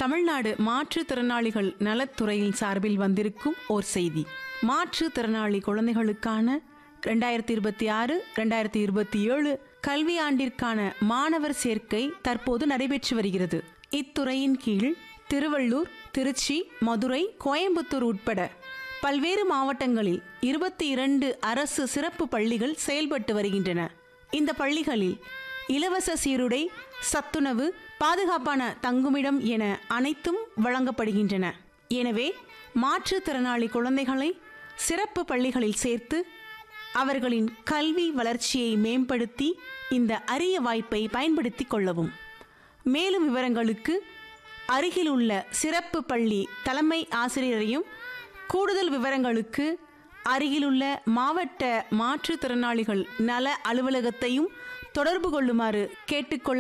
தமிழ்நாடு மாற்றுத்திறனாளிகள் நலத்துறையின் சார்பில் வந்திருக்கும் ஓர் செய்தி மாற்றுத்திறனாளி குழந்தைகளுக்கான ரெண்டாயிரத்தி இருபத்தி ஆறு ரெண்டாயிரத்தி இருபத்தி ஏழு கல்வியாண்டிற்கான மாணவர் சேர்க்கை தற்போது நடைபெற்று வருகிறது இத்துறையின் கீழ் திருவள்ளூர் திருச்சி மதுரை கோயம்புத்தூர் உட்பட பல்வேறு மாவட்டங்களில் இருபத்தி இரண்டு அரசு சிறப்பு பள்ளிகள் செயல்பட்டு வருகின்றன இந்த பள்ளிகளில் இலவச சீருடை சத்துணவு பாதுகாப்பான தங்குமிடம் என அனைத்தும் வழங்கப்படுகின்றன எனவே மாற்றுத்திறனாளி குழந்தைகளை சிறப்பு பள்ளிகளில் சேர்த்து அவர்களின் கல்வி வளர்ச்சியை மேம்படுத்தி இந்த அரிய வாய்ப்பை பயன்படுத்திக் கொள்ளவும் மேலும் விவரங்களுக்கு அருகில் உள்ள சிறப்பு பள்ளி தலைமை ஆசிரியரையும் கூடுதல் விவரங்களுக்கு அருகிலுள்ள மாவட்ட மாற்றுத்திறனாளிகள் நல அலுவலகத்தையும் தொடர்பு கொள்ளுமாறு கேட்டுக்கொள்ள